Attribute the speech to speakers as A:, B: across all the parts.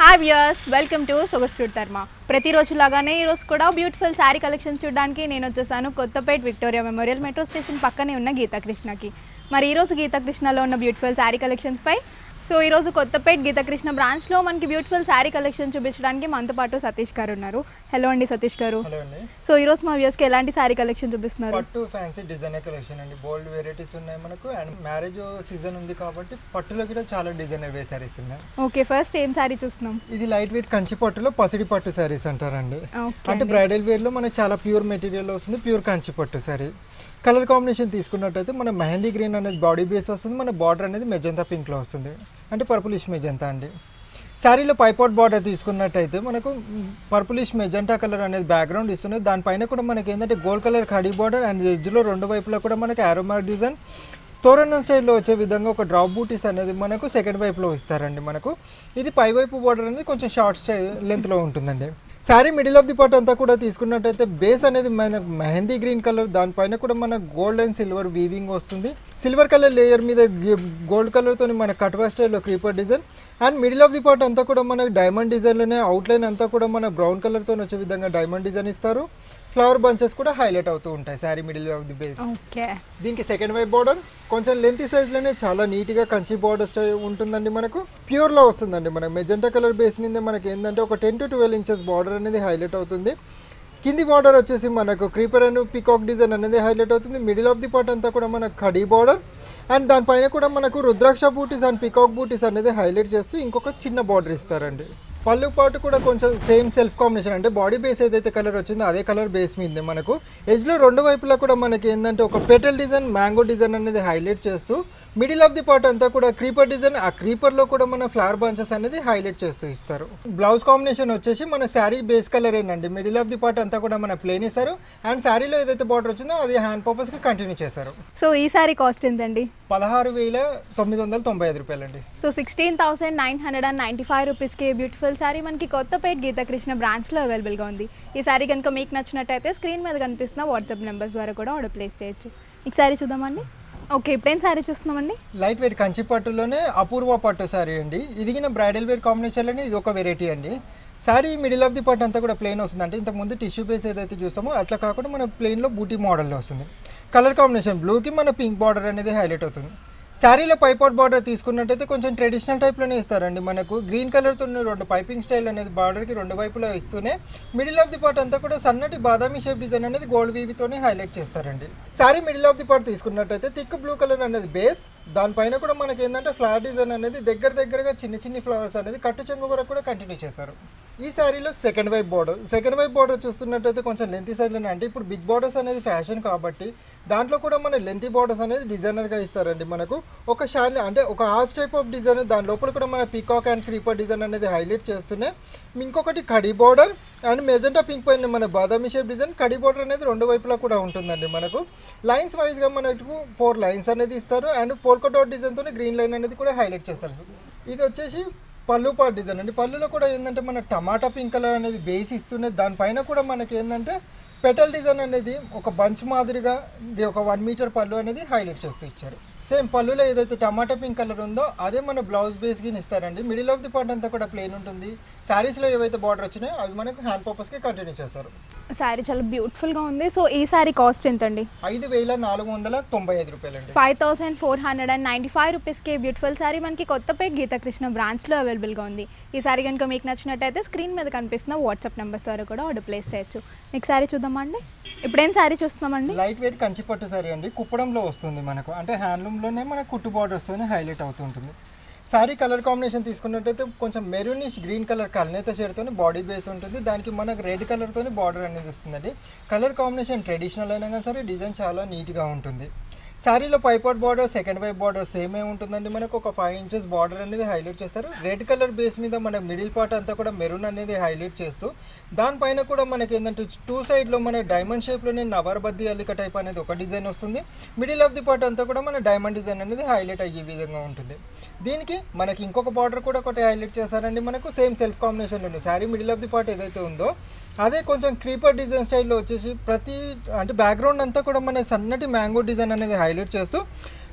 A: hi viewers welcome to సొగస్టూడ్ తర్మ ప్రతిరోజు లాగానే ఈరోజు కూడా బ్యూటిఫుల్ శారీ కలెక్షన్ చూడడానికి నేను వచ్చేసాను Kothapet Victoria Memorial metro station పక్కనే ఉన్న గీతాకృష్ణకి మరి ఈరోజు గీతాకృష్ణలో ఉన్న బ్యూటిఫుల్ శారీ కలెక్షన్స్ పై సో ఈరోజు కొత్తపేట గీతాకృష్ణ బ్రాంచ్లో మనకి బ్యూటిఫుల్ శారీ కలెక్షన్ చూపించడానికి మనతో పాటు సతీష్ గారు ఉన్నారు హలో అండి సతీష్ గారు
B: హలో అండి
A: సో ఈరోజు మా వ్యూస్కి ఎలాంటి శారీ కలెక్షన్ చూపిస్తున్నారు
B: పట్టు ఫ్యాన్సీ డిజైనర్ కలెక్షన్ అండి బోల్డ్ వెరైటీస్ ఉన్నాయి మనకు అండ్ మ్యారేజ్ సీజన్ ఉంది కాబట్టి పట్టులో కూడా చాలా డిజైనర్ వే శారీస్ ఉన్నాయి
A: ఓకే ఫస్ట్ ఏం శారీ చూస్తున్నాం
B: ఇది లైట్ వెయిట్ కంచి పట్టులో పసిడి పట్టు శారీస్ అంటారండి
A: ఓకే
B: అంటే బ్రైడల్ వేర్లో మనకు చాలా ప్యూర్ మెటీరియల్ వస్తుంది ప్యూర్ కంచి పట్టు శారీ కలర్ కాంబినేషన్ తీసుకున్నట్టయితే మన మెహందీ గ్రీన్ అనేది బాడీ బేస్ వస్తుంది మన బార్డర్ అనేది మెజంతా పింక్లో వస్తుంది అంటే పర్పులిష్ మెజంతా అండి శారీలో పైపాట్ బార్డర్ తీసుకున్నట్టయితే మనకు పర్పులిష్ మెజంటా కలర్ అనేది బ్యాక్గ్రౌండ్ ఇస్తుంది దానిపైన కూడా మనకి ఏంటంటే గోల్డ్ కలర్ కడీ బార్డర్ అండ్ ఎడ్జ్లో రెండు వైపులా కూడా మనకి ఆరోమార్ డిజైన్ తోరణం స్టైల్లో వచ్చే విధంగా ఒక డ్రాప్ బూటీస్ అనేది మనకు సెకండ్ వైపులో ఇస్తారండి మనకు ఇది పై వైపు బార్డర్ అనేది కొంచెం షార్ట్ స్టై లెంత్లో ఉంటుందండి sari middle of the part అంతా కూడా తీసుకున్నట్టయితే బేస్ అనేది మన మెహందీ గ్రీన్ కలర్ దానిపైన కూడా మన గోల్డ్ అండ్ సిల్వర్ వీవింగ్ వస్తుంది సిల్వర్ కలర్ లేయర్ మీద గోల్డ్ కలర్తో మన కట్వా స్టైల్లో creeper design and middle of the part అంతా కూడా మనకు డైమండ్ డిజైన్లోనే అవుట్లైన్ అంతా కూడా మన బ్రౌన్ కలర్తో వచ్చే విధంగా డైమండ్ డిజైన్ ఇస్తారు ఫ్లవర్ బంచెస్ కూడా హైలైట్ అవుతూ ఉంటాయి sari middle of the base
A: okay
B: దీనికి సెకండ్ వైపు బార్డర్ కొంచెం లెంత్ సైజ్లోనే చాలా నీట్గా కంచి బార్డర్ స్టై ఉంటుందండి మనకు ప్యూర్లో వస్తుందండి మనకు మెజెంటా కలర్ బేస్ మీద మనకి ఏంటంటే ఒక ten to twelve inches border అనేది హైలైట్ అవుతుంది కింది బార్డర్ వచ్చేసి మనకు క్రీపర్ అండ్ పికాక్ డిజైన్ అనేది హైలైట్ అవుతుంది మిడిల్ ఆఫ్ ది పార్ట్ అంతా కూడా మనకు కడీ బార్డర్ అండ్ దానిపైన కూడా మనకు రుద్రాక్ష బూటీస్ అండ్ పికాక్ బూటీస్ అనేది హైలైట్ చేస్తూ ఇంకొక చిన్న బార్డర్ ఇస్తారండి పళ్ళు పాటు కూడా కొంచెం సేమ్ సెల్ఫ్ కాంబినేషన్ అంటే బాడీ బేస్ ఏదైతే కలర్ వచ్చిందో అదే కలర్ బేస్ మీద మనకు ఎడ్జ్లో రెండు వైపులా కూడా మనకి ఏంటంటే ఒక పెటల్ డిజైన్ మ్యాంగో డిజైన్ అనేది హైలైట్ చేస్తూ మిడిల్ ఆఫ్ ది పార్ట్ అంతా కూడా క్రీపర్ డిజైన్ ఆ క్రీపర్లో కూడా మన ఫ్లవర్ బంచెస్ అనేది హైలైట్ చేస్తూ ఇస్తారు బ్లౌజ్ కాంబినేషన్ వచ్చేసి మన శారీ బేస్ కలర్ ఏంటండి మిడిల్ ఆఫ్ ది పార్ట్ అంతా కూడా మన ప్లేన్ ఇస్తారు అండ్ శారీలో ఏదైతే బార్డర్ వచ్చిందో అది హ్యాండ్ పర్పస్కి కంటిన్యూ చేశారు
A: సో ఈ శారీ కాస్ట్ ఎంతండి
B: పదహారు వేల తొమ్మిది వందల తొంభై ఐదు రూపాయలండి
A: so sixteen thousand nine hundred and ninety five రూపీస్కి బ్యూటిఫుల్ శారీ మనకి కొత్తపేట గీతాకృష్ణ బ్రాంచ్లో అవైలబుల్గా ఉంది ఈ శారీ కనుక మీకు నచ్చినట్టయితే స్క్రీన్ మీద కనిపిస్తున్న వాట్సాప్ నెంబర్స్ ద్వారా కూడా ఆర్డర్ ప్లేస్ చేయొచ్చు ఈ శారీ చూద్దామండి ఓకే ఇప్పుడేం శారీ చూస్తున్నామండి
B: లైట్ వెయిట్ కంచి పట్టులోనే అపూర్వ పట్టు శారీ అండి ఇదిగిన బ్రైడల్ వేర్ కాంబినేషన్లోనే ఇది ఒక వెరైటీ అండి శారీ మిడిల్ ఆఫ్ ది పట్టు అంతా కూడా ప్లెయిన్ వస్తుంది అంటే ఇంతకుముందు టిష్యూ బేస్ ఏదైతే చూసామో అట్లా కాకుండా మన ప్లెయిన్లో బూటీ మోడల్లో వస్తుంది కలర్ కాంబినేషన్ బ్లూకి మన పింక్ బార్డర్ అనేది హైలైట్ అవుతుంది శారీలో పైపాట్ బార్డర్ తీసుకున్నట్టయితే కొంచెం ట్రెడిషనల్ టైప్లోనే ఇస్తారండి మనకు గ్రీన్ కలర్తో రెండు పైపింగ్ స్టైల్ అనేది బార్డర్కి రెండు వైపులా ఇస్తూనే మిడిల్ ఆఫ్ ది పార్ట్ అంతా కూడా సన్నటి బాదామి షేప్ డిజైన్ అనేది గోల్డ్ వీవితోనే హైలైట్ చేస్తారండి sari middle of the part తీసుకున్నట్టయితే థిక్ బ్లూ కలర్ అనేది బేస్ దానిపైన కూడా మనకి ఏంటంటే ఫ్లాట్ డిజైన్ అనేది దగ్గర దగ్గరగా చిన్న చిన్ని ఫ్లవర్స్ అనేది కట్టు చెంగు వరకు కూడా కంటిన్యూ చేశారు ఈ శారీలో సెకండ్ వైపు బార్డర్ సెకండ్ వైపు బార్డర్ చూస్తున్నట్టయితే కొంచెం లెంతీ సైజ్లోనే అంటే ఇప్పుడు బిగ్ బార్డర్స్ అనేది ఫ్యాషన్ కాబట్టి దాంట్లో కూడా మన లెంతీ బార్డర్స్ అనేది డిజైనర్గా ఇస్తారండి మనకు ఒక షాన్ అంటే ఒక ఆర్చ్ టైప్ ఆఫ్ డిజైన్ దాని లోపల కూడా మన పీకాక్ అండ్ క్రీపర్ డిజైన్ అనేది హైలైట్ చేస్తూనే ఇంకొకటి కడీ బార్డర్ అండ్ మెజెంటా పింక్ పైన మన బాదామి షేప్ డిజైన్ కడీ బార్డర్ అనేది రెండు వైపులా కూడా ఉంటుందండి మనకు లైన్స్ వైజ్గా మనకు ఫోర్ లైన్స్ అనేది ఇస్తారు అండ్ పోల్కో డాట్ డిజైన్తో గ్రీన్ లైన్ అనేది కూడా హైలైట్ చేస్తారు ఇది వచ్చేసి పళ్ళు పాట్ డిజైన్ అండి పళ్ళులో కూడా ఏంటంటే మన టమాటా పింక్ కలర్ అనేది బేస్ ఇస్తూనే దానిపైన కూడా మనకి ఏంటంటే పెటల్ డిజైన్ అనేది ఒక బంచ్ మాదిరిగా ఇది ఒక వన్ మీటర్ పళ్ళు అనేది హైలైట్ చేస్తూ ఇచ్చారు సేమ్ పళ్ళులో ఏదైతే టమాటా పింక్ కలర్ ఉందో అదే మన బ్లౌజ్ బేస్ గిని ఇస్తారండి మిడిల్ ఆఫ్ ది పార్ట్ అంతా కూడా ప్లెయిన్ ఉంటుంది శారీస్లో ఏవైతే బార్డర్ వచ్చినాయో అవి మనకు హ్యాండ్ పర్పస్కి కంటిన్యూ చేస్తారు
A: శారీ చాలా బ్యూటిఫుల్గా ఉంది సో ఈ శారీ కాస్ట్ ఎంతండి
B: ఐదు వేల నాలుగు వందల తొంభై ఐదు రూపాయలండి
A: five thousand four hundred and ninety five రూపీస్కి బ్యూటిఫుల్ శారీ మనకి కొత్తపేట గీతాకృష్ణ బ్రాంచ్లో అవైలబుల్గా ఉంది ఈ శారీ కనుక మీకు నచ్చినట్టయితే స్క్రీన్ మీద కనిపిస్తున్న వాట్సాప్ నెంబర్స్ ద్వారా కూడా ఆర్డర్ ప్లేస్ చేయొచ్చు నెక్స్ట్ శారీ చూద్దామా అండి ఇప్పుడేం శారీ చూస్తున్నామండి
B: లైట్ వెయిట్ కంచి పట్టు సారీ అండి కుప్పడంలో వస్తుంది మనకు అంటే హ్యాండ్లూమ్లోనే మన కుట్టు బార్డర్స్తోనే హైలైట్ అవుతుంటుంది శారీ కలర్ కాంబినేషన్ తీసుకున్నట్టయితే కొంచెం మెరూనిష్ గ్రీన్ కలర్ కల్నేత షేడ్తోని బాడీ బేస్ ఉంటుంది దానికి మనకు రెడ్ కలర్తోని బార్డర్ అనేది వస్తుందండి కలర్ కాంబినేషన్ ట్రెడిషనల్ అయినా కానీ సరే డిజైన్ చాలా నీట్గా ఉంటుంది శారీలో పైపాట్ బార్డర్ సెకండ్ వైప్ బార్డర్ సేమే ఉంటుందండి మనకు ఒక ఫైవ్ ఇంచెస్ బార్డర్ అనేది హైలైట్ చేస్తారు రెడ్ కలర్ బేస్ మీద మన మిడిల్ పార్ట్ అంతా కూడా మెరూన్ అనేది హైలైట్ చేస్తూ దానిపైన కూడా మనకి ఏంటంటే టూ సైడ్లో మన డైమండ్ షేప్లోనే నవరబద్ది అల్లిక టైప్ అనేది ఒక డిజైన్ వస్తుంది మిడిల్ ఆఫ్ ది పార్ట్ అంతా కూడా మన డైమండ్ డిజైన్ అనేది హైలైట్ అయ్యే విధంగా ఉంటుంది దీనికి మనకి ఇంకొక బార్డర్ కూడా ఒకటి హైలైట్ చేశారండి మనకు సేమ్ సెల్ఫ్ కాంబినేషన్లోనే sari middle of the part ఏదైతే ఉందో అదే కొంచెం క్రీపర్ డిజైన్ స్టైల్లో వచ్చేసి ప్రతి అంటే బ్యాక్గ్రౌండ్ అంతా కూడా మన సన్నటి మ్యాంగో డిజైన్ అనేది హైలైట్ చేస్తూ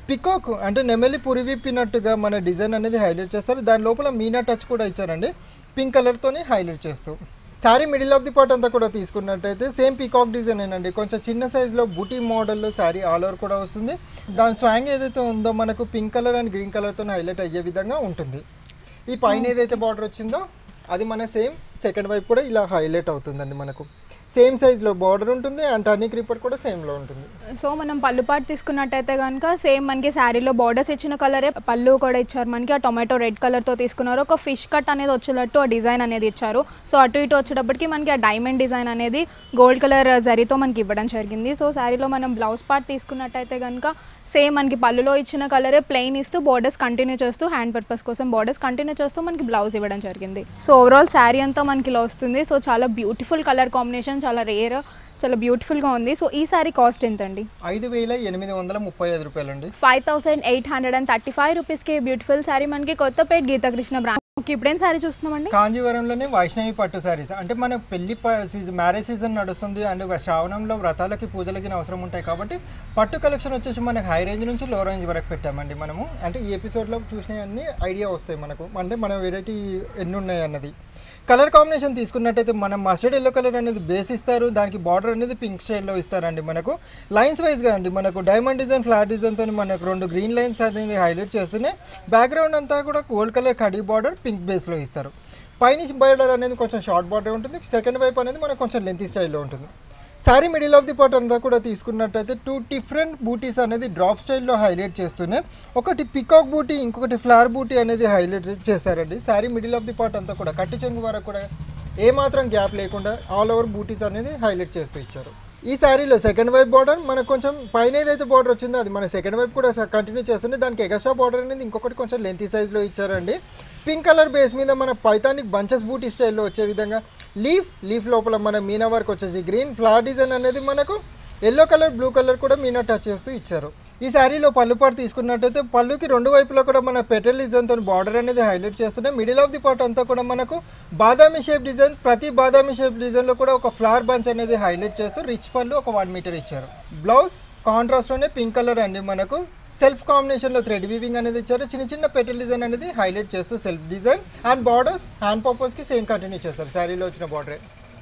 B: పికాక్ అంటే నెమలి పురివిప్పినట్టుగా మన డిజైన్ అనేది హైలైట్ చేస్తారు దాని లోపల మీనా టచ్ కూడా ఇచ్చారండి పింక్ కలర్తోని హైలైట్ చేస్తూ sari middle of the part అంతా కూడా తీసుకున్నట్టయితే సేమ్ పీకాక్ డిజైన్ అండి కొంచెం చిన్న సైజులో బుటీ మోడల్లో శారీ ఆల్ ఓవర్ కూడా వస్తుంది దాని స్వాంగ్ ఏదైతే ఉందో మనకు పింక్ కలర్ అండ్ గ్రీన్ కలర్తో హైలైట్ అయ్యే విధంగా ఉంటుంది ఈ పైన ఏదైతే బార్డర్ వచ్చిందో అది మన సేమ్ సెకండ్ వైపు కూడా ఇలా హైలైట్ అవుతుందండి మనకు సేమ్ సైజ్లో బార్డర్ ఉంటుంది అండ్ టర్నీ క్రీపర్ కూడా సేమ్లో ఉంటుంది
A: సో మనం పళ్ళు పాటు తీసుకున్నట్టయితే కనుక సేమ్ మనకి శారీలో బార్డర్స్ ఇచ్చిన కలరే పళ్ళు కూడా ఇచ్చారు మనకి ఆ టొమాటో రెడ్ కలర్తో తీసుకున్నారు ఒక ఫిష్ కట్ అనేది వచ్చేటట్టు ఆ డిజైన్ అనేది ఇచ్చారు సో అటు ఇటు వచ్చేటప్పటికి మనకి ఆ డైమండ్ డిజైన్ అనేది గోల్డ్ కలర్ జరీతో మనకి ఇవ్వడం జరిగింది సో శారీలో మనం బ్లౌజ్ పార్ట్ తీసుకున్నట్టయితే కనుక సేమ్ మనకి పళ్ళులో ఇచ్చిన కలరే ప్లెయిన్ ఇస్తూ బార్డర్స్ కంటిన్యూ చేస్తూ హ్యాండ్ పర్పస్ కోసం బార్డర్స్ కంటిన్యూ చేస్తూ మనకి బ్లౌజ్ ఇవ్వడం జరిగింది సో ఓవరాల్ శారీ అంతా మనకి ఇలా వస్తుంది సో చాలా బ్యూటిఫుల్ కలర్ కాంబినేషన్ చాలా రేర్ చాలా బ్యూటిఫుల్గా ఉంది సో ఈ శారీ కాస్ట్ ఎంత అండి
B: ఐదు వేల ఎనిమిది వందల ముప్పై ఐదు రూపాయలండి
A: five thousand eight hundred and thirty five రూపీస్కి బ్యూటిఫుల్ శారీ మనకి కొత్తపేట గీతాకృష్ణ బ్రాండ్ ఓకే ఇప్పుడేం శారీ చూస్తున్నామండి
B: కాంజీవరంలోనే వైష్ణవి పట్టు శారీస్ అంటే మన పెళ్లి సీజన్ మ్యారేజ్ సీజన్ నడుస్తుంది అండ్ శ్రావణంలో వ్రతాలకి పూజలకి అవసరం ఉంటాయి కాబట్టి పట్టు కలెక్షన్ వచ్చేసి మనకి హై రేంజ్ నుంచి లో రేంజ్ వరకు పెట్టామండి మనము అంటే ఈ ఎపిసోడ్లో చూసినవన్నీ ఐడియా వస్తాయి మనకు అంటే మన వెరైటీ ఎన్ని ఉన్నాయి అన్నది కలర్ కాంబినేషన్ తీసుకున్నట్టయితే మనం మస్టర్డ్ ఎల్లో కలర్ అనేది బేస్ ఇస్తారు దానికి బార్డర్ అనేది పింక్ స్టైల్లో ఇస్తారండి మనకు లైన్స్ వైజ్గా అండి మనకు డైమండ్ డిజైన్ ఫ్లాట్ డిజైన్తో మనకు రెండు గ్రీన్ లైన్స్ అనేది హైలైట్ చేస్తున్నాయి బ్యాక్గ్రౌండ్ అంతా కూడా గోల్డ్ కలర్ కడీ బార్డర్ పింక్ బేస్లో ఇస్తారు పైన బార్డర్ అనేది కొంచెం షార్ట్ బార్డర్ ఉంటుంది సెకండ్ వైపు అనేది మనకు కొంచెం లెంతీ స్టైల్లో ఉంటుంది sari middle of the part అంతా కూడా తీసుకున్నట్టయితే టూ డిఫరెంట్ బూటీస్ అనేది డ్రాప్ స్టైల్లో హైలైట్ చేస్తున్నాయి ఒకటి పికాక్ బూటీ ఇంకొకటి ఫ్లవర్ బూటీ అనేది హైలైట్ చేశారండి sari middle of the part అంతా కూడా కట్టి చెంగు వరకు కూడా ఏమాత్రం గ్యాప్ లేకుండా ఆల్ ఓవర్ బూటీస్ అనేది హైలైట్ చేస్తూ ఇచ్చారు ఈ శారీలో సెకండ్ వైపు బార్డర్ మనకు కొంచెం పైన ఏదైతే బార్డర్ వచ్చిందో అది మన సెకండ్ వైపు కూడా కంటిన్యూ చేస్తుంది దానికి ఎగస్ట్రా బార్డర్ అనేది ఇంకొకటి కొంచెం లెంతీ సైజ్లో ఇచ్చారండి పింక్ కలర్ బేస్ మీద మన పైతానిక్ బంచెస్ బూటీ స్టైల్లో వచ్చే విధంగా లీఫ్ లీఫ్ లోపల మన మీనా వర్క్ వచ్చేసి గ్రీన్ ఫ్లవర్ డిజైన్ అనేది మనకు ఎల్లో కలర్ బ్లూ కలర్ కూడా మీనా టచ్ చేస్తూ ఇచ్చారు ఈ శారీలో పళ్ళు పాటు తీసుకున్నట్టయితే పళ్ళుకి రెండు వైపులా కూడా మన పెట్రోల్ డిజైన్తో బార్డర్ అనేది హైలైట్ చేస్తున్నాయి మిడిల్ ఆఫ్ ది పార్ట్ అంతా కూడా మనకు బాదామి షేప్ డిజైన్ ప్రతి బాదామి షేప్ డిజైన్లో కూడా ఒక ఫ్లవర్ బంచ్ అనేది హైలైట్ చేస్తూ రిచ్ పళ్ళు ఒక వన్ మీటర్ ఇచ్చారు బ్లౌజ్ కాంట్రాస్ట్లోనే పింక్ కలర్ అండి మనకు సెల్ఫ్ కాంబినేషన్లో థ్రెడ్ వీవింగ్ అనేది ఇచ్చారు చిన్న చిన్న పెటల్ డిజైన్ అనేది హైలైట్ చేస్తూ self design and borders hand పర్పస్కి సేమ్ కంటిన్యూ చేస్తారు శారీలో వచ్చిన బార్డరే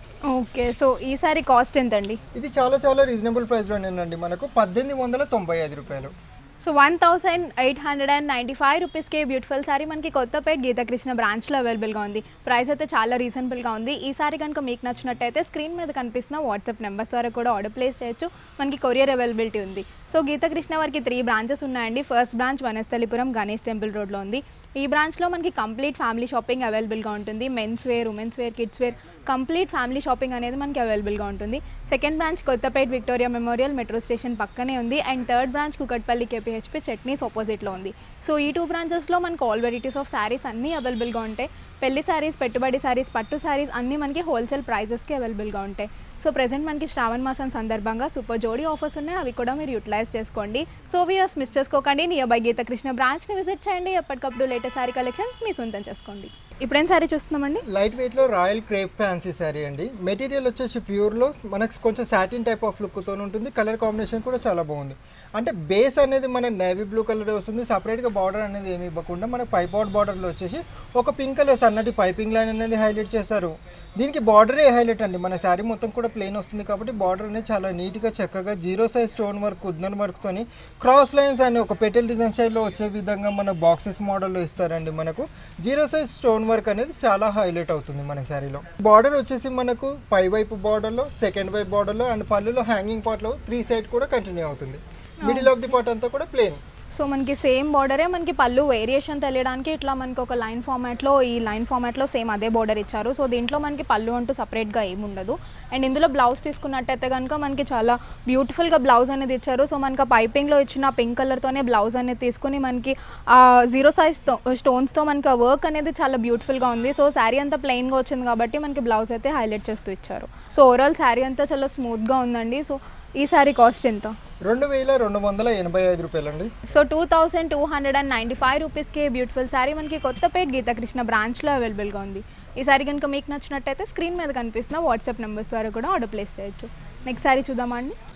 A: ఓకే సో ఈ శారీ కాస్ట్ ఎంత అండి
B: ఇది చాలా చాలా రీజనబుల్ ప్రైస్లోనేనండి మనకు పద్దెనిమిది వందల తొంభై ఐదు రూపాయలు
A: so one thousand eight hundred and ninety five రూపీస్కి బ్యూటిఫుల్ శారీ మనకి కొత్తపేట గీతాకృష్ణ బ్రాంచ్లో అవైలబుల్గా ఉంది ప్రైస్ అయితే చాలా రీజనబుల్గా ఉంది ఈ సారీ కనుక మీకు నచ్చినట్టయితే స్క్రీన్ మీద కనిపిస్తున్న వాట్సాప్ నెంబర్స్ ద్వారా కూడా ఆర్డర్ ప్లేస్ చేయొచ్చు మనకి కొరియర్ అవైలబిలిటీ ఉంది సో గీతాకృష్ణ వారికి త్రీ బ్రాంచెస్ ఉన్నాయండి first branch Vanasthalipuram Ganesh temple రోడ్లో ఉంది ఈ బ్రాంచ్లో మనకి కంప్లీట్ ఫ్యామిలీ షాపింగ్ అవైలబుల్గా ఉంటుంది men's wear women's wear kids wear complete family shopping అనేది మనకి అవైలబుల్గా ఉంటుంది second branch Kothapet Victoria Memorial metro station పక్కనే ఉంది and third branch Kukatpally KPHB Chutneys ఆపోజిట్లో ఉంది సో ఈ టూ బ్రాంచెస్లో మనకు ఆల్ వెరైటీస్ ఆఫ్ శారీస్ అన్నీ అవైలబుల్గా ఉంటాయి పెళ్లి శారీస్ పెట్టుబడి శారీస్ పట్టు శారీస్ అన్నీ మనకి హోల్సేల్ ప్రైజెస్కి అవైలబుల్గా ఉంటాయి సో ప్రెసెంట్ మనకి శ్రావణ మాసం సందర్భంగా సూపర్ జోడీ ఆఫర్స్ ఉన్నాయి అవి కూడా మీరు యూటిలైజ్ చేసుకోండి సో వియర్స్ మిస్ చేసుకోకండి నియర్ బై గీత కృష్ణ బ్రాంచ్ని విజిట్ చేయండి ఎప్పటికప్పుడు లేటెస్ట్ శారీ కలెక్షన్స్ మీ సొంతం చేసుకోండి ఇప్పుడేం శారీ చూస్తున్నామండి
B: లైట్ వెయిట్లో రాయల్ క్రేప్ ఫ్యాన్సీ శారీ అండి మెటీరియల్ వచ్చేసి ప్యూర్లో మనకు కొంచెం సాటిన్ టైప్ ఆఫ్ లుక్తో ఉంటుంది కలర్ కాంబినేషన్ కూడా చాలా బాగుంది అంటే బేస్ అనేది మన నేవీ బ్లూ కలర్ వస్తుంది సపరేట్గా బార్డర్ అనేది ఏమి ఇవ్వకుండా మన పైపాట్ బార్డర్లో వచ్చేసి ఒక పింక్ కలర్ సన్నటి పైపింగ్ లైన్ అనేది హైలైట్ చేశారు దీనికి బార్డరే హైలైట్ అండి మన శారీ మొత్తం కూడా ప్లెయిన్ వస్తుంది కాబట్టి బార్డర్ అనేది చాలా నీట్గా చక్కగా జీరో సైజ్ స్టోన్ వర్క్ ఉద్నన్ వర్క్తోని క్రాస్ లైన్స్ అని ఒక పెటల్ డిజైన్ స్టైల్లో వచ్చే విధంగా మన బాక్సెస్ మోడల్లో ఇస్తారండి మనకు జీరో సైజ్ స్టోన్ వర్క్ అనేది చాలా హైలైట్ అవుతుంది మన శారీలో బార్డర్ వచ్చేసి మనకు పై వైపు బార్డర్లో సెకండ్ వైపు బార్డర్లో అండ్ పళ్ళులో హ్యాంగింగ్ పార్ట్లో త్రీ సైడ్ కూడా కంటిన్యూ అవుతుంది మిడిల్ ఆఫ్ ది పార్ట్ అంతా కూడా ప్లేన్
A: సో మనకి సేమ్ బార్డరే మనకి పళ్ళు వేరియేషన్ తెలియడానికి ఇట్లా మనకి ఒక లైన్ ఫార్మాట్లో ఈ లైన్ ఫార్మాట్లో సేమ్ అదే బార్డర్ ఇచ్చారు సో దీంట్లో మనకి పళ్ళు అంటూ సపరేట్గా ఏమి ఉండదు అండ్ ఇందులో బ్లౌజ్ తీసుకున్నట్టయితే కనుక మనకి చాలా బ్యూటిఫుల్గా బ్లౌజ్ అనేది ఇచ్చారు సో మనకి పైపింగ్లో ఇచ్చిన పింక్ కలర్తోనే బ్లౌజ్ అనేది తీసుకుని మనకి జీరో సైజ్ స్టోన్స్తో మనకి ఆ వర్క్ అనేది చాలా బ్యూటిఫుల్గా ఉంది సో శారీ అంతా ప్లెయిన్గా వచ్చింది కాబట్టి మనకి బ్లౌజ్ అయితే హైలైట్ చేస్తూ ఇచ్చారు సో ఓవరాల్ శారీ అంతా చాలా స్మూత్గా ఉందండి సో ఈ శారీ కాస్ట్ ఎంత
B: రెండు వేల రెండు వందల ఎనభై ఐదు రూపాయలండి
A: so two thousand two hundred and ninety five రూపీస్కి బ్యూటిఫుల్ శారీ మనకి కొత్తపేట గీతాకృష్ణ బ్రాంచ్లో అవైలబుల్గా ఉంది ఈ శారీ కనుక మీకు నచ్చినట్టయితే స్క్రీన్ మీద కనిపిస్తున్న వాట్సాప్ నెంబర్స్ ద్వారా కూడా ఆర్డర్ ప్లేస్ చేయొచ్చు నెక్స్ట్ శారీ చూద్దామా అండి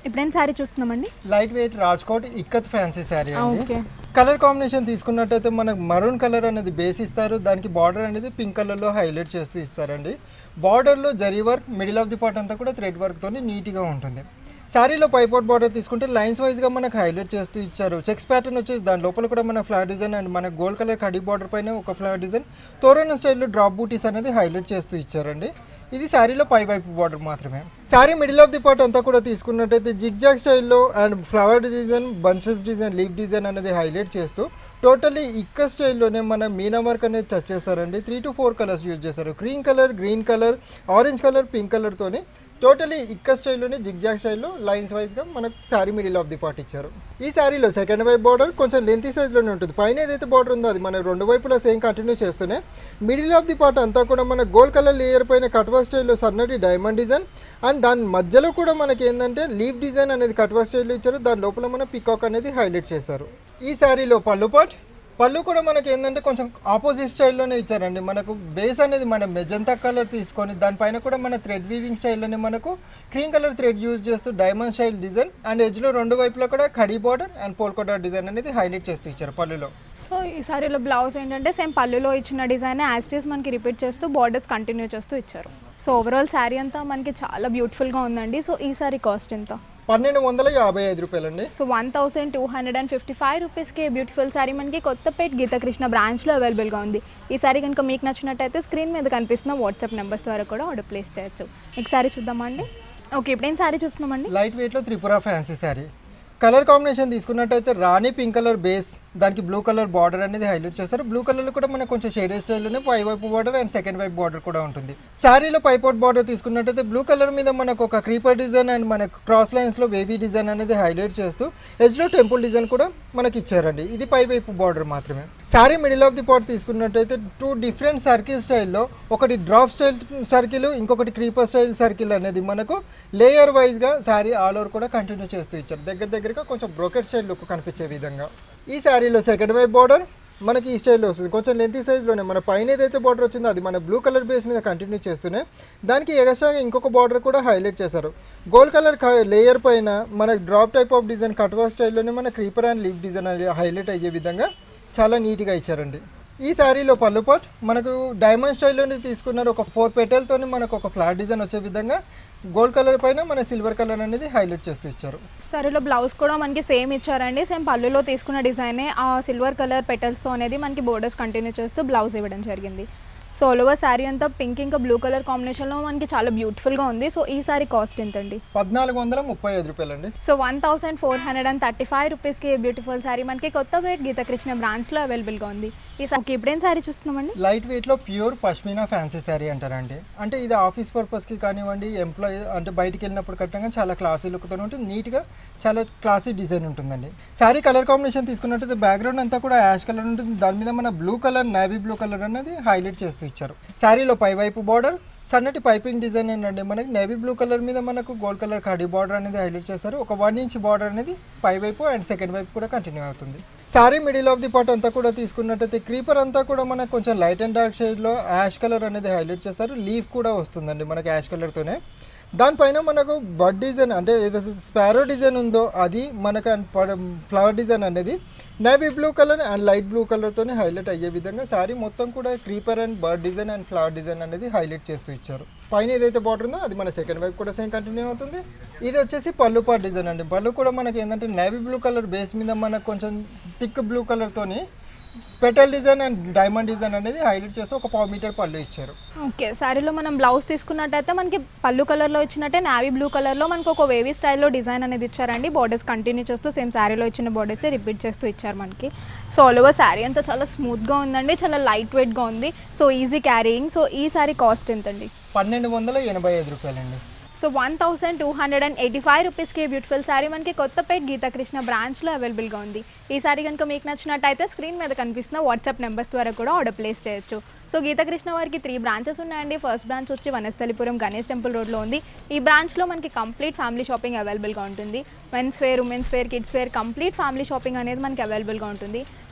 A: ఇప్పుడేం శారీ చూస్తున్నామండి
B: light weight Rajkot ikkat fancy sari అండి
A: ఓకే
B: కలర్ కాంబినేషన్ తీసుకున్నట్టయితే మనకు మరూన్ కలర్ అనేది బేస్ ఇస్తారు దానికి బార్డర్ అనేది పింక్ కలర్లో హైలైట్ చేస్తూ ఇస్తారండి బార్డర్లో zari work middle of the part అంతా కూడా థ్రెడ్ వర్క్తో నీట్గా ఉంటుంది శారీలో పైపోట్ బార్డర్ తీసుకుంటే లైన్స్ వైజ్గా మనకు హైలైట్ చేస్తూ ఇచ్చారు చెక్స్ ప్యాటర్న్ వచ్చేసి దాని లోపల కూడా మన ఫ్లవర్ డిజైన్ అండ్ మన గోల్డ్ కలర్ కడీ బార్డర్ పైన ఒక ఫ్లవర్ డిజైన్ తోరణ స్టైల్లో డ్రాప్ బూటీస్ అనేది హైలైట్ చేస్తూ ఇచ్చారండి ఇది శారీలో పై వైపు బార్డర్ మాత్రమే sari middle of the part అంతా కూడా తీసుకున్నట్టయితే జిగ్ జాగ్ స్టైల్లో and flower design bunches design leaf design అనేది హైలైట్ చేస్తూ టోటల్లీ ఇక్క స్టైల్లోనే మన మీనా వర్క్ అనేది టచ్ చేశారండి three to four colours use చేశారు green colour green colour orange colour pink కలర్తోని టోటలీ ఇక్క స్టైల్లోనే జిగ్ జాగ్ స్టైల్లో లైన్స్ వైజ్గా మనకు sari middle of the part ఇచ్చారు ఈ శారీలో సెకండ్ వైపు బార్డర్ కొంచెం లెంతీ సైజ్లోనే ఉంటుంది పైన ఏదైతే బార్డర్ ఉందో అది మన రెండు వైపులా సేమ్ కంటిన్యూ చేస్తూనే మిడిల్ ఆఫ్ ది పార్ట్ అంతా కూడా మన గోల్డ్ కలర్ లేయర్ పైన కట్వా స్టైల్లో సన్నటి డైమండ్ డిజైన్ అండ్ దాని మధ్యలో కూడా మనకి ఏంటంటే లీఫ్ డిజైన్ అనేది కట్వా స్టైల్లో ఇచ్చారు దాని లోపల మన పికాక్ అనేది హైలైట్ చేశారు ఈ శారీలో పళ్ళు పాట్ పళ్ళు కూడా మనకి ఏంటంటే కొంచెం ఆపోజిట్ స్టైల్లోనే ఇచ్చారండి మనకు బేస్ అనేది మన మెజంతా కలర్ తీసుకొని దానిపైన కూడా మన థ్రెడ్ వీవింగ్ స్టైల్లోనే మనకు క్రీమ్ కలర్ థ్రెడ్ యూజ్ చేస్తూ డైమండ్ స్టైల్ డిజైన్ అండ్ ఎడ్జ్లో రెండు వైపులో కూడా కడీ బార్డర్ అండ్ పోల్కోడా డిజైన్ అనేది హైలైట్ చేస్తూ ఇచ్చారు పళ్ళులో
A: సో ఈ సారీలో బ్లౌజ్ ఏంటంటే సేమ్ పళ్ళులో ఇచ్చిన డిజైన్ యాస్టీస్ మనకి రిపీట్ చేస్తూ బార్డర్స్ కంటిన్యూ చేస్తూ ఇచ్చారు సో ఓవరాల్ శారీ అంతా మనకి చాలా బ్యూటిఫుల్గా ఉందండి సో ఈ సారీ కాస్ట్ ఎంత
B: పన్నెండు వందల యాభై ఐదు రూపాయలండి
A: so one thousand two hundred and fifty five రూపీస్కి బ్యూటిఫుల్ శారీ మనకి కొత్తపేట గీతకృష్ణ బ్రాంచ్లో అవైలబుల్గా ఉంది ఈ సారీ కనుక మీకు నచ్చినట్టయితే స్క్రీన్ మీద కనిపిస్తున్న వాట్సాప్ నెంబర్స్ ద్వారా కూడా ఆర్డర్ ప్లేస్ చేయొచ్చు నెక్స్ట్ శారీ చూద్దామండి ఓకే ఇప్పుడేం శారీ చూస్తున్నామండి
B: లైట్ వెయిట్లో Tripura fancy sari colour combination తీసుకున్నట్టయితే రాణి పింక్ కలర్ బేస్ దానికి బ్లూ కలర్ బార్డర్ అనేది హైలైట్ చేస్తారు బ్లూ కలర్లో కూడా మనకు కొంచెం షేడెడ్ స్టైల్లోనే పై వైపు బార్డర్ అండ్ సెకండ్ వైపు బార్డర్ కూడా ఉంటుంది శారీలో పైపోట్ బార్డర్ తీసుకున్నట్టయితే బ్లూ కలర్ మీద మనకు ఒక క్రీపర్ డిజైన్ అండ్ మన క్రాస్ లైన్స్లో వేవీ డిజైన్ అనేది హైలైట్ చేస్తూ ఎడ్జ్లో టెంపుల్ డిజైన్ కూడా మనకి ఇచ్చారండి ఇది పై వైపు బార్డర్ మాత్రమే sari middle of the part తీసుకున్నట్టయితే టూ డిఫరెంట్ సర్కిల్ స్టైల్లో ఒకటి డ్రాప్ స్టైల్ సర్కిల్ ఇంకొకటి క్రీపర్ స్టైల్ సర్కిల్ అనేది మనకు లేయర్ వైజ్గా శారీ ఆల్ ఓవర్ కూడా కంటిన్యూ చేస్తూ ఇచ్చారు దగ్గర దగ్గరగా కొంచెం బ్రోకెట్ స్టైల్ లుక్ కనిపించే విధంగా ఈ శారీలో సెకండ్ వైపు బార్డర్ మనకి ఈ స్టైల్లో వస్తుంది కొంచెం లెంతీ సైజ్లోనే మన పైన ఏదైతే బార్డర్ వచ్చిందో అది మన బ్లూ కలర్ బేస్ మీద కంటిన్యూ చేస్తూనే దానికి ఎక్స్ట్రాగా ఇంకొక బార్డర్ కూడా హైలైట్ చేశారు గోల్డ్ కలర్ లేయర్ పైన మన డ్రాప్ టైప్ ఆఫ్ డిజైన్ కట్వా స్టైల్లోనే మన క్రీపర్ అండ్ లీఫ్ డిజైన్ అనేది హైలైట్ అయ్యే విధంగా చాలా నీట్గా ఇచ్చారండి ఈ శారీలో పళ్ళు పాట్ మనకు డైమండ్ స్టైల్లోనే తీసుకున్నారు ఒక ఫోర్ పెటల్తోనే మనకు ఒక ఫ్లాట్ డిజైన్ వచ్చే విధంగా గోల్డ్ కలర్ పైన మన సిల్వర్ కలర్ అనేది హైలైట్ చేస్తూ ఇచ్చారు
A: సారీలో బ్లౌజ్ కూడా మనకి సేమ్ ఇచ్చారండి సేమ్ పళ్ళులో తీసుకున్న డిజైనే ఆ సిల్వర్ కలర్ పెటల్స్తో అనేది మనకి బోర్డర్స్ కంటిన్యూ చేస్తూ బ్లౌజ్ ఇవ్వడం జరిగింది సో ఆల్ ఓవర్ శారీ అంతా పింక్ ఇంకా బ్లూ కలర్ కాంబినేషన్లో మనకి చాలా బ్యూటిఫుల్గా ఉంది సో ఈ సారీ కాస్ట్ ఎంతండి
B: పద్నాలుగు వందల ముప్పై ఐదు రూపాయలండి
A: so one thousand four hundred and thirty five రూపీస్కి బ్యూటిఫుల్ శారీ మనకి కొత్తపేట గీతకృష్ణ బ్రాంచ్లో అవైలబుల్గా ఉంది ఈ సారీ ఇప్పుడేం శారీ చూస్తున్నామండి
B: లైట్ వెయిట్లో ప్యూర్ పష్మీనా ఫ్యాన్సీ శారీ అంటారండి అంటే ఇది ఆఫీస్ పర్పస్కి కానివ్వండి ఎంప్లాయీ అంటే బయటికి వెళ్ళినప్పుడు కట్టంగా చాలా క్లాసీ లుక్తో ఉంటుంది నీట్గా చాలా క్లాసీ డిజైన్ ఉంటుందండి శారీ కలర్ కాంబినేషన్ తీసుకున్నట్టయితే బ్యాక్గ్రౌండ్ అంతా కూడా యాష్ కలర్ ఉంటుంది దాని మీద మన blue colour navy blue colour అనేది హైలైట్ చేస్తూ ఇచ్చారు శారీలో పైవైపు బార్డర్ సన్నటి పైపింగ్ డిజైన్ ఏంటంటే మనకి నేవీ బ్లూ కలర్ మీద మనకు గోల్డ్ కలర్ కడీ బార్డర్ అనేది హైలైట్ చేశారు ఒక వన్ ఇంచ్ బార్డర్ అనేది పై వైపు అండ్ సెకండ్ వైపు కూడా కంటిన్యూ అవుతుంది sari middle of the part అంతా కూడా తీసుకున్నట్టయితే క్రీపర్ అంతా కూడా మనకు కొంచెం లైట్ అండ్ డార్క్ షేడ్లో యాష్ కలర్ అనేది హైలైట్ చేశారు లీఫ్ కూడా వస్తుందండి మనకి యాష్ కలర్తోనే దానిపైన మనకు బడ్ డిజైన్ అంటే ఏదైతే స్పారో డిజైన్ ఉందో అది మనకు ఫ్లవర్ డిజైన్ అనేది navy blue colour and light blue కలర్తోనే హైలైట్ అయ్యే విధంగా శారీ మొత్తం కూడా creeper and bird design and flower design అనేది హైలైట్ చేస్తూ ఇచ్చారు పైన ఏదైతే బార్డర్ ఉందో అది మన సెకండ్ వైపు కూడా సేమ్ కంటిన్యూ అవుతుంది ఇది వచ్చేసి పళ్ళు పార్ట్ డిజైన్ అండి పళ్ళు కూడా మనకి ఏంటంటే నేవీ బ్లూ కలర్ బేస్ మీద మనకు కొంచెం థిక్ బ్లూ కలర్తోని petal design and diamond design అనేది హైలైట్ చేస్తూ ఒక పావు మీటర్ పళ్ళు ఇచ్చారు
A: ఓకే శారీలో మనం బ్లౌజ్ తీసుకున్నట్టయితే మనకి పళ్ళు కలర్లో ఇచ్చినట్టే నావీ బ్లూ కలర్లో మనకు ఒక వేవీ స్టైల్లో డిజైన్ అనేది ఇచ్చారండి బార్డర్స్ కంటిన్యూ చేస్తూ సేమ్ శారీలో ఇచ్చిన బార్డర్సే రిపీట్ చేస్తూ ఇచ్చారు మనకి సో ఆల్ ఓవర్ శారీ అంతా చాలా స్మూత్గా ఉందండి చాలా లైట్ వెయిట్గా ఉంది సో ఈజీ క్యారీయింగ్ సో ఈ శారీ కాస్ట్ ఎంతండి
B: పన్నెండు వందల ఎనభై ఐదు రూపాయలండి
A: so one thousand two hundred and eighty five రూపీస్కి బ్యూటిఫుల్ శారీ మనకి కొత్తపేట గీతాకృష్ణ బ్రాంచ్లో అవైలబుల్గా ఉంది ఈ శారీ కనుక మీకు నచ్చినట్టయితే స్క్రీన్ మీద కనిపిస్తున్న వాట్సాప్ నెంబర్స్ ద్వారా కూడా ఆర్డర్ ప్లేస్ చేయొచ్చు సో గీతాకృష్ణ వారికి త్రీ బ్రాంచెస్ ఉన్నాయండి ఫస్ట్ బ్రాంచ్ వచ్చి వనస్థలిపురం గణేష్ టెంపుల్ రోడ్లో ఉంది ఈ బ్రాంచ్లో మనకి కంప్లీట్ ఫ్యామిలీ షాపింగ్ అవైలబుల్గా ఉంటుంది men's wear women's wear kids wear complete family shopping అనేది మనకి అవైలబుల్గా ఉంటుంది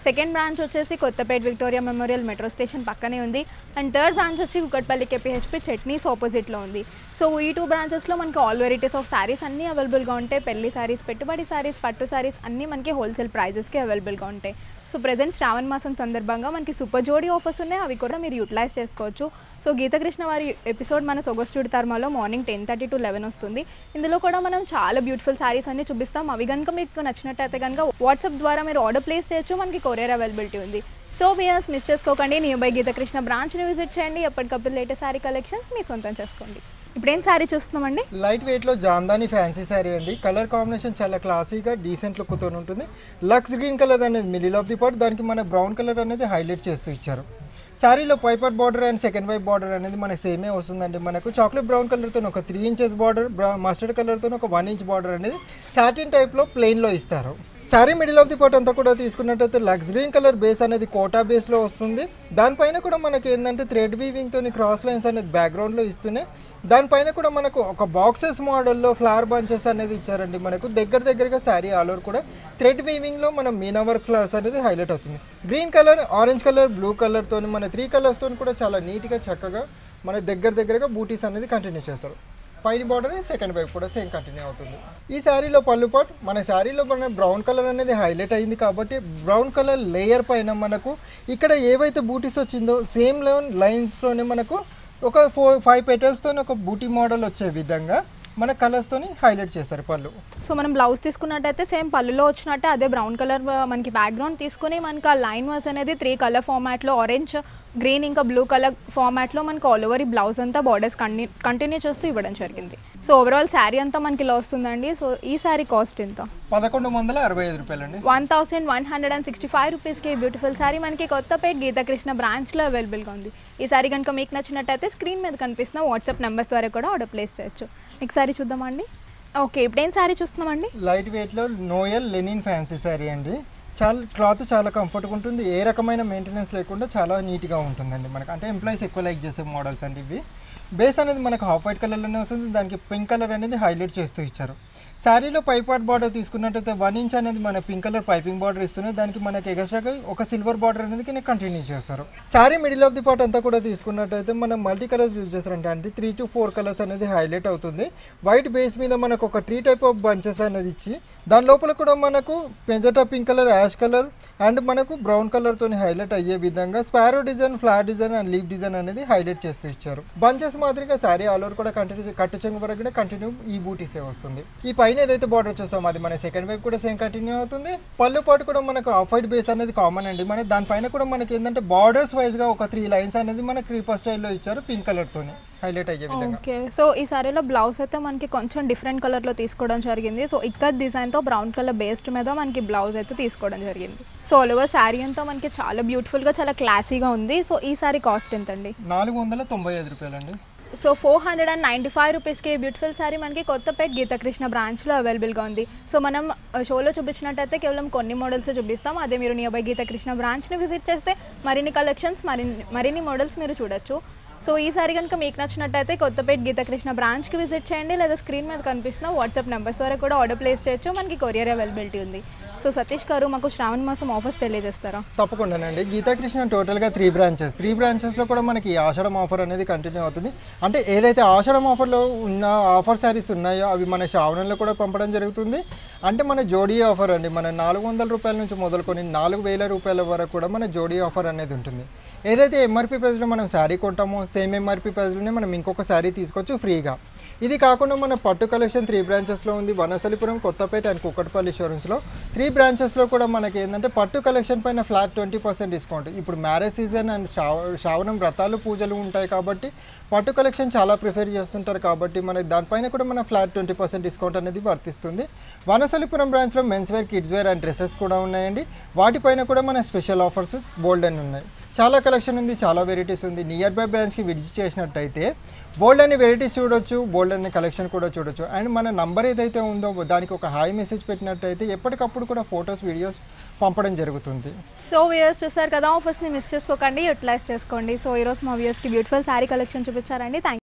A: సెకండ్ బ్రాంచ్ వచ్చేసి Kothapet Victoria Memorial metro station పక్కనే ఉంది అండ్ థర్డ్ బ్రాంచ్ వచ్చి కుక్కట్పల్లి కేపీహెచ్పి చట్నీస్ ఆపోజిట్లో ఉంది సో ఈ టూ బ్రాంచెస్లో మనకి ఆల్ వెరైటీస్ ఆఫ్ శారీస్ అన్నీ అవైలబుల్గా ఉంటాయి పెళ్లి శారీస్ పెట్టుబడి శారీస్ పట్టు శారీస్ అన్నీ మనకి హోల్సేల్ ప్రైజెస్కి అవైలబుల్గా ఉంటాయి సో ప్రజెంట్ శ్రావణ మాసం సందర్భంగా మనకి సూపర్ జోడీ ఆఫర్స్ ఉన్నాయి అవి కూడా మీరు యూటిలైజ్ చేసుకోవచ్చు సో గీతకృష్ణ వారి ఎపిసోడ్ మన సొగస్టుడి తర్మాలో morning ten thirty to eleven వస్తుంది ఇందులో కూడా మనం చాలా బ్యూటిఫుల్ శారీస్ అన్ని చూపిస్తాం అవి కనుక మీకు నచ్చినట్టయితే కనుక వాట్సాప్ ద్వారా మీరు ఆర్డర్ ప్లేస్ చేయొచ్చు మనకి కొరియర్ అవైలబిలిటీ ఉంది సో వియర్స్ మిస్ చేసుకోకండి నియర్ బై గీతకృష్ణ బ్రాంచ్ని విజిట్ చేయండి ఎప్పటికప్పుడు లేటెస్ట్ శారీ కలెక్షన్స్ మీ సొంతం చేసుకోండి ఇప్పుడేం శారీ చూస్తున్నామండి
B: లైట్ వెయిట్లో జాందాని ఫ్యాన్సీ శారీ అండి కలర్ కాంబినేషన్ చాలా క్లాసీగా డీసెంట్ లుక్తో ఉంటుంది లక్స్ గ్రీన్ కలర్ అనేది మిడిల్ ఆఫ్ ది పార్ట్ దానికి మన బ్రౌన్ కలర్ అనేది హైలైట్ చేస్తూ ఇచ్చారు శారీలో పైపర్ బార్డర్ అండ్ సెకండ్ వైప్ బార్డర్ అనేది మనకి సేమే వస్తుందండి మనకు చాక్లెట్ బ్రౌన్ కలర్తో ఒక త్రీ ఇంచెస్ బార్డర్ మస్టర్డ్ కలర్తో ఒక వన్ ఇంచ్ బార్డర్ అనేది సాటిన్ టైప్లో ప్లెయిన్లో ఇస్తారు sari middle of the part అంతా కూడా తీసుకున్నట్టయితే లక్స్ గ్రీన్ కలర్ బేస్ అనేది కోటా బేస్లో వస్తుంది దానిపైన కూడా మనకి ఏంటంటే థ్రెడ్ వీవింగ్తో క్రాస్ లైన్స్ అనేది బ్యాక్గ్రౌండ్లో ఇస్తూనే దానిపైన కూడా మనకు ఒక బాక్సెస్ మోడల్లో ఫ్లవర్ బంచెస్ అనేది ఇచ్చారండి మనకు దగ్గర దగ్గరగా శారీ ఆల్ ఓవర్ కూడా థ్రెడ్ వీవింగ్లో మనం మీనా వర్క్ ఫ్లవర్స్ అనేది హైలైట్ అవుతుంది green colour orange colour blue కలర్తో మన త్రీ కలర్స్తో కూడా చాలా నీట్గా చక్కగా మన దగ్గర దగ్గరగా బూటీస్ అనేది కంటిన్యూ చేస్తారు పైన బార్డర్ సెకండ్ వైపు కూడా సేమ్ కంటిన్యూ అవుతుంది ఈ శారీలో పళ్ళు పాట్ మన శారీలో మన బ్రౌన్ కలర్ అనేది హైలైట్ అయింది కాబట్టి బ్రౌన్ కలర్ లేయర్ పైన మనకు ఇక్కడ ఏవైతే బూటీస్ వచ్చిందో సేమ్ లైన్ లైన్స్లోనే మనకు ఒక ఫోర్ ఫైవ్ పెటల్స్తో ఒక బూటీ మోడల్ వచ్చే విధంగా మన కలర్స్తోని హైలైట్ చేశారు పళ్ళు
A: సో మనం బ్లౌజ్ తీసుకున్నట్టయితే సేమ్ పళ్ళులో వచ్చినట్టే అదే బ్రౌన్ కలర్ మనకి బ్యాక్గ్రౌండ్ తీసుకుని మనకి ఆ లైన్ వర్స్ అనేది త్రీ కలర్ ఫార్మాట్లో ఆరెంజ్ గ్రీన్ ఇంకా బ్లూ కలర్ ఫార్మాట్లో మనకి ఆల్ ఓవర్ ఈ బ్లౌజ్ అంతా బార్డర్స్ కంటి కంటిన్యూ చేస్తూ ఇవ్వడం జరిగింది సో ఓవరాల్ శారీ అంతా మనకి ఇలా వస్తుందండి సో ఈ శారీ కాస్ట్ ఎంత
B: పదకొండు వందల అరవై ఐదు రూపాయలండి
A: one thousand one hundred and sixty five రూపీస్కి బ్యూటిఫుల్ శారీ మనకి కొత్తపేట గీతాకృష్ణ బ్రాంచ్లో అవైలబుల్గా ఉంది ఈ శారీ కనుక మీకు నచ్చినట్టయితే స్క్రీన్ మీద కనిపిస్తున్న వాట్సాప్ నెంబర్స్ ద్వారా కూడా ఆర్డర్ ప్లేస్ చేయొచ్చు నెక్స్ట్ శారీ చూద్దామండి ఓకే ఇప్పుడేం శారీ చూస్తున్నామండి
B: లైట్ వెయిట్లో నోయల్ లెనిన్ ఫ్యాన్సీ శారీ అండి చాలా క్లాత్ చాలా కంఫర్ట్గా ఉంటుంది ఏ రకమైన మెయింటెనెన్స్ లేకుండా చాలా నీట్గా ఉంటుందండి మనకు అంటే ఎంప్లాయీస్ ఎక్కువ లైక్ చేసే మోడల్స్ అండి ఇవి బేస్ అనేది మనకు హాఫ్ వైట్ కలర్లోనే వస్తుంది దానికి పింక్ కలర్ అనేది హైలైట్ చేస్తూ ఇచ్చారు శారీలో పైపాట్ బార్డర్ తీసుకున్నట్టయితే వన్ ఇంచ్ అనేది మన పింక్ కలర్ పైపింగ్ బార్డర్ ఇస్తున్నాయి దానికి మనకి ఎగస్ట్రాగా ఒక సిల్వర్ బార్డర్ అనేది కింద కంటిన్యూ చేస్తారు sari middle of the part అంతా కూడా తీసుకున్నట్టయితే మనం మల్టీ కలర్స్ యూజ్ చేస్తారంటే అంటే త్రీ టు ఫోర్ కలర్స్ అనేది హైలైట్ అవుతుంది వైట్ బేస్ మీద మనకు ఒక ట్రీ టైప్ ఆఫ్ బంచెస్ అనేది ఇచ్చి దాని లోపల కూడా మనకు పెంజటా pink colour ash colour and మనకు బ్రౌన్ కలర్తో హైలైట్ అయ్యే విధంగా sparrow design flat design and leaf design అనేది హైలైట్ చేస్తూ ఇచ్చారు బంచెస్ మాదిరిగా శారీ ఆల్ ఓవర్ కూడా కంటిన్యూ కట్టు చెంగు వరకు కూడా కంటిన్యూ ఈ బూటీసే వస్తుంది ఈ పైన ఏదైతే బార్డర్ చూసామో అది మన సెకండ్ వైపు కూడా సేమ్ కంటిన్యూ అవుతుంది పళ్ళు పాటు కూడా మనకు ఆఫ్ వైట్ బేస్ అనేది కామన్ అండి మన దానిపైన కూడా మనకి ఏంటంటే బార్డర్స్ వైజ్గా ఒక త్రీ లైన్స్ అనేది మన క్రీపర్ స్టైల్లో ఇచ్చారు పింక్ కలర్తోని హైలైట్ అయ్యే విధంగా
A: ఓకే సో ఈ సారీలో బ్లౌజ్ అయితే మనకి కొంచెం డిఫరెంట్ కలర్లో తీసుకోవడం జరిగింది సో ఇక్కడ డిజైన్తో బ్రౌన్ కలర్ బేస్డ్ మీద మనకి బ్లౌజ్ అయితే తీసుకోవడం జరిగింది సో ఆల్ ఓవర్ శారీ అంతా మనకి చాలా బ్యూటిఫుల్గా చాలా క్లాసీగా ఉంది సో ఈ సారీ కాస్ట్ ఎంత అండి
B: నాలుగు వందల తొంభై ఐదు రూపాయలండి
A: so four hundred and ninety five రూపీస్కి బ్యూటిఫుల్ శారీ మనకి కొత్తపేట గీతకృష్ణ బ్రాంచ్లో అవైలబుల్గా ఉంది సో మనం షోలో చూపించినట్టయితే కేవలం కొన్ని మోడల్స్ చూపిస్తాం అదే మీరు నియర్ బై గీతకృష్ణ బ్రాంచ్ని విజిట్ చేస్తే మరిన్ని కలెక్షన్స్ మరిన్ని మరిన్ని మోడల్స్ మీరు చూడొచ్చు సో ఈ సారీ కనుక మీకు నచ్చినట్టయితే కొత్తపేట గీతకృష్ణ బ్రాంచ్కి విజిట్ చేయండి లేదా స్క్రీన్ మీద కనిపిస్తున్న వాట్సాప్ నెంబర్స్ ద్వారా కూడా ఆర్డర్ ప్లేస్ చేయొచ్చు మనకి కొరియర్ అవైలబిలిటీ ఉంది సో సతీష్ గారు మాకు శ్రావణ మాసం ఆఫర్స్ తెలియజేస్తారా
B: తప్పకుండానండి గీతాకృష్ణ టోటల్గా త్రీ బ్రాంచెస్ త్రీ బ్రాంచెస్లో కూడా మనకి ఈ ఆషాఢం ఆఫర్ అనేది కంటిన్యూ అవుతుంది అంటే ఏదైతే ఆషాఢం ఆఫర్లో ఉన్న ఆఫర్ శారీస్ ఉన్నాయో అవి మన శ్రావణంలో కూడా పంపడం జరుగుతుంది అంటే మన జోడీ ఆఫర్ అండి మన నాలుగు వందల రూపాయల నుంచి మొదలుకొని నాలుగు వేల రూపాయల వరకు కూడా మన జోడీ ఆఫర్ అనేది ఉంటుంది ఏదైతే ఎంఆర్పీ ప్రైస్లో మనం శారీ కొంటామో సేమ్ ఎంఆర్పీ ప్రైస్లోనే మనం ఇంకొక శారీ తీసుకోవచ్చు ఫ్రీగా ఇది కాకుండా మన పట్టు కలెక్షన్ త్రీ బ్రాంచెస్లో ఉంది వనసలిపురం కొత్తపేట అండ్ కుక్కటపల్లి షోరూమ్స్లో త్రీ బ్రాంచెస్లో కూడా మనకి ఏంటంటే పట్టు కలెక్షన్ పైన ఫ్లాట్ ట్వంటీ పర్సెంట్ డిస్కౌంట్ ఇప్పుడు మ్యారేజ్ సీజన్ అండ్ శ్రావ శ్రావణం వ్రతాలు పూజలు ఉంటాయి కాబట్టి పట్టు కలెక్షన్ చాలా ప్రిఫర్ చేస్తుంటారు కాబట్టి మనకి దానిపైన కూడా మన ఫ్లాట్ ట్వంటీ పర్సెంట్ డిస్కౌంట్ అనేది వర్తిస్తుంది వనసలిపురం బ్రాంచ్లో men's wear kids wear and dresses కూడా ఉన్నాయండి వాటిపైన కూడా మన స్పెషల్ ఆఫర్స్ బోల్డ్ అని ఉన్నాయి చాలా కలెక్షన్ ఉంది చాలా వెరైటీస్ ఉంది నియర్ బై బ్రాంచ్కి విజిట్ చేసినట్టయితే బోల్డ్ అనే వెరైటీస్ చూడొచ్చు బోల్డ్ అనే కలెక్షన్ కూడా చూడొచ్చు అండ్ మన నంబర్ ఏదైతే ఉందో దానికి ఒక హాయ్ మెసేజ్ పెట్టినట్టయితే ఎప్పటికప్పుడు కూడా ఫొటోస్ వీడియోస్ పంపడం జరుగుతుంది
A: సో వ్యూయర్స్ చూసారు కదా ఆఫర్స్ని మిస్ చేసుకోకండి యూటిలైజ్ చేసుకోండి సో ఈరోజు మా వ్యూయర్స్కి బ్యూటిఫుల్ శారీ కలెక్షన్ చూపించారండి థ్యాంక్